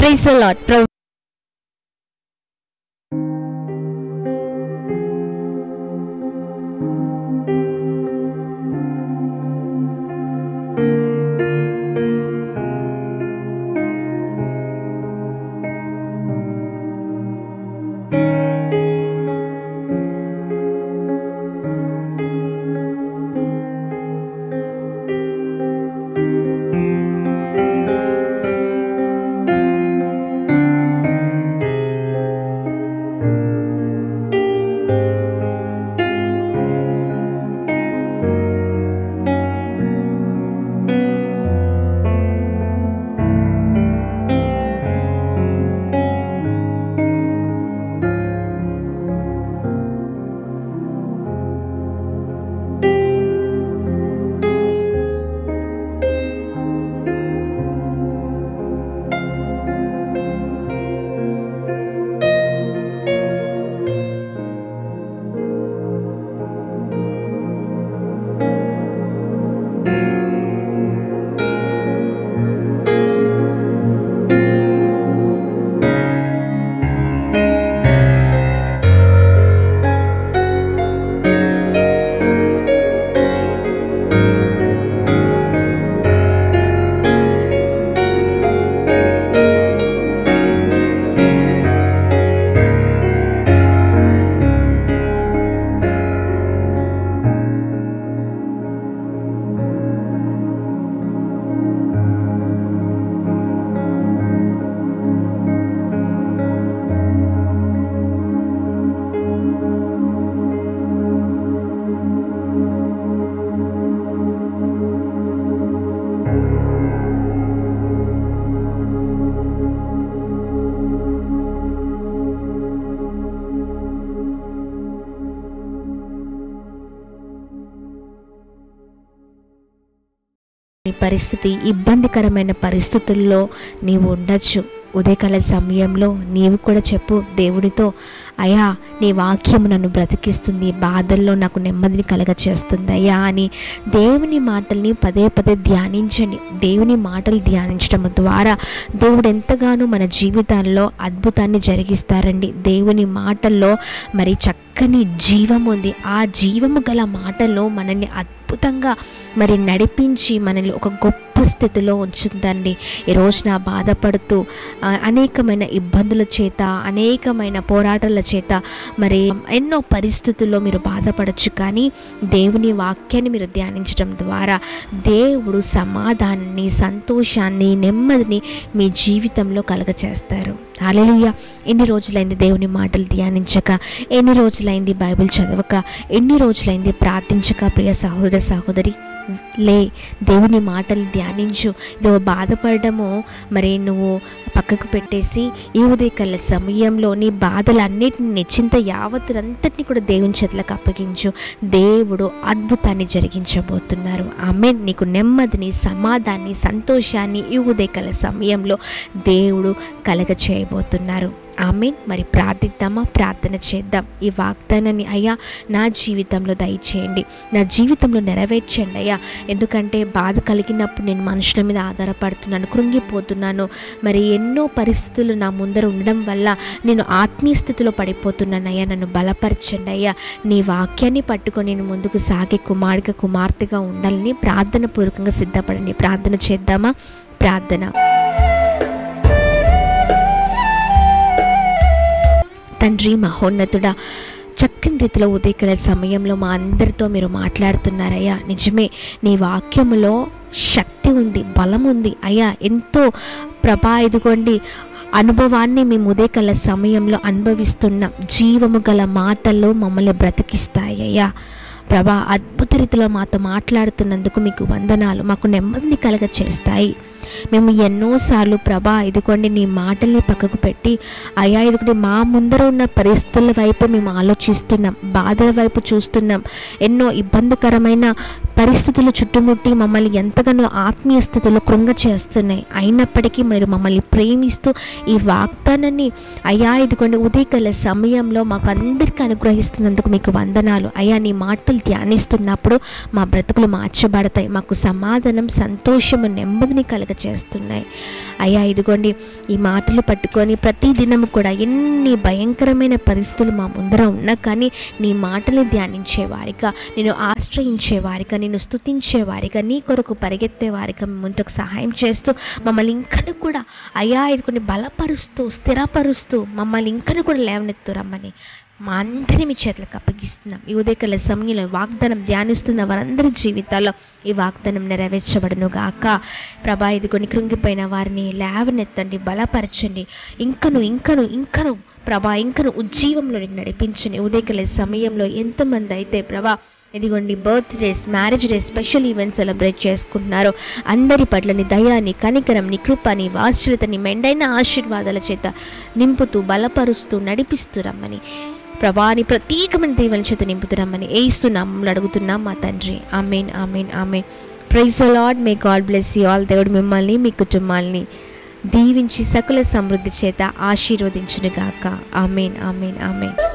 praise lot నీ పరిస్థితి ఇబ్బందికరమైన పరిస్థితుల్లో నీవు ఉండొచ్చు ఉదయకాల సమయంలో నీవు కూడా చెప్పు దేవుడితో అయ్యా నీ వాక్యం నన్ను బ్రతికిస్తుంది బాధల్లో నాకు నెమ్మదిని కలగ చేస్తుంది అయ్యా అని దేవుని మాటల్ని పదే పదే ధ్యానించండి దేవుని మాటలు ధ్యానించడం ద్వారా దేవుడు ఎంతగానో మన జీవితాల్లో అద్భుతాన్ని జరిగిస్తారండి దేవుని మాటల్లో మరి చక్కని జీవం ఉంది ఆ జీవము గల మాటల్లో మనల్ని అద్భుతంగా మరి నడిపించి మనల్ని ఒక గొప్ప స్థితిలో ఉంచుతుందండి ఈ రోజున బాధపడుతూ ఆ, అనేకమైన ఇబ్బందుల చేత అనేకమైన పోరాటాల చేత మరి ఎన్నో పరిస్థితుల్లో మీరు బాధపడచ్చు కానీ దేవుని వాక్యాన్ని మీరు ధ్యానించడం ద్వారా దేవుడు సమాధానాన్ని సంతోషాన్ని నెమ్మదిని మీ జీవితంలో కలగచేస్తారు హాలెలుయ ఎన్ని రోజులైంది దేవుని మాటలు ధ్యానించక ఎన్ని రోజులైంది బైబిల్ చదవక ఎన్ని రోజులైంది ప్రార్థించక ప్రియ సహోదర సహోదరి లే దేవుని మాటలు ధ్యానించు ఇదో బాధపడము మరి నువ్వు పక్కకు పెట్టేసి ఈ ఉదయకాల సమయంలో నీ బాధలన్నిటిని నిశ్చింత యావత్తులంతటిని కూడా దేవుని చేతులకు అప్పగించు దేవుడు అద్భుతాన్ని జరిగించబోతున్నారు ఆమె నీకు నెమ్మదిని సమాధాన్ని సంతోషాన్ని ఈ ఉదయకాల సమయంలో దేవుడు కలగ చేయబోతున్నారు ఆమె మరి ప్రార్థిద్దామా ప్రార్థన చేద్దాం ఈ వాగ్దానాన్ని అయ్యా నా జీవితంలో దయచేయండి నా జీవితంలో నెరవేర్చండి అయ్యా ఎందుకంటే బాధ కలిగినప్పుడు నేను మనుషుల మీద ఆధారపడుతున్నాను కృంగిపోతున్నాను మరి ఎన్నో పరిస్థితులు నా ముందర ఉండడం వల్ల నేను ఆత్మీయ స్థితిలో పడిపోతున్నాను అయ్యా నన్ను బలపరచండి అయ్యా నీ వాక్యాన్ని పట్టుకొని నేను ముందుకు సాగే కుమారుగా కుమార్తెగా ఉండాలని ప్రార్థన పూర్వకంగా సిద్ధపడండి ప్రార్థన చేద్దామా ప్రార్థన తండ్రి మహోన్నతుడా చక్కని రీతిలో ఉదయకాల సమయంలో మా అందరితో మీరు మాట్లాడుతున్నారయ్యా నిజమే నీ వాక్యములో శక్తి ఉంది బలం ఉంది అయ్యా ఎంతో ప్రభా ఇదిగోండి అనుభవాన్ని మేము ఉదయకాల సమయంలో అనుభవిస్తున్న జీవము గల మాటల్లో మమ్మల్ని బ్రతికిస్తాయి అయ్యా ప్రభా అద్భుత రీతిలో మాతో మాట్లాడుతున్నందుకు మీకు వందనాలు మాకు నెమ్మదిని కలగ చేస్తాయి మేము ఎన్నోసార్లు ప్రభా ఇదిగోండి నీ మాటల్ని పక్కకు పెట్టి అయ్యా ఇదిగోండి మా ముందర ఉన్న పరిస్థితుల వైపు మేము ఆలోచిస్తున్నాం బాధల వైపు చూస్తున్నాం ఎన్నో ఇబ్బందికరమైన పరిస్థితులు చుట్టుముట్టి మమ్మల్ని ఎంతగానో ఆత్మీయ స్థితిలో కృంగ చేస్తున్నాయి అయినప్పటికీ మీరు మమ్మల్ని ప్రేమిస్తూ ఈ వాగ్దానాన్ని అయ్యా ఇదిగోండి ఉదయకాల సమయంలో మాకు అందరికీ అనుగ్రహిస్తున్నందుకు మీకు వందనాలు అయ్యా నీ మాటలు ధ్యానిస్తున్నప్పుడు మా బ్రతుకులు మార్చబడతాయి మాకు సమాధానం సంతోషము నెమ్మదిని కలుగ చేస్తున్నాయి అయ్యా ఇదిగోండి ఈ మాటలు పట్టుకొని ప్రతి దినము కూడా ఎన్ని భయంకరమైన పరిస్థితులు మా ముందర ఉన్నా కానీ నీ మాటలు ధ్యానించే వారిగా నేను ఆశ్రయించే వారిగా నేను స్తుతించే వారిగా నీ కొరకు పరిగెత్తే వారిగా మీ ముందుకు సహాయం చేస్తూ మమ్మల్ని ఇంకను కూడా అయ్యా ఇదిగోండి బలపరుస్తూ స్థిరపరుస్తూ మమ్మల్ని ఇంకను కూడా లేవనెత్తు రమ్మని మా అందరి మీ చేతులకు అప్పగిస్తున్నాం ఈ ఉదయకాల సమయంలో ఈ వాగ్దానం ధ్యానిస్తున్న వారందరి జీవితాల్లో ఈ వాగ్దానం నెరవేర్చబడును గాక ప్రభా ఇదిగోని కృంగిపోయిన వారిని లేవనెత్తండి బలపరచండి ఇంకను ఇంకను ఇంకను ప్రభా ఇంకను ఉజ్జీవంలో నడిపించండి ఉదయకాల సమయంలో ఎంతమంది అయితే ప్రభా ఇదిగోండి birthdays marriage day special events celebrate చేసుకుంటున్నారో అందరి పట్ల నీ దయాని కనికరం నీ కృప నీ వాత్సల్యతని మెండైన ఆశీర్వాదాల చేత నింపుతూ బలపరుస్తూ నడిపిస్తూ రమ్మని ప్రభాని ప్రత్యేకమైన దీవెన చేత నింపుతురమ్మని ఏస్తున్నాం అడుగుతున్నాం మా తండ్రి amen amen amen praise Lord may God bless you all దేవుడు మిమ్మల్ని మీ కుటుంబాల్ని దీవించి సకల సమృద్ధి చేత ఆశీర్వదించునుగాక ఆమెన్ ఆమెన్ ఆమెన్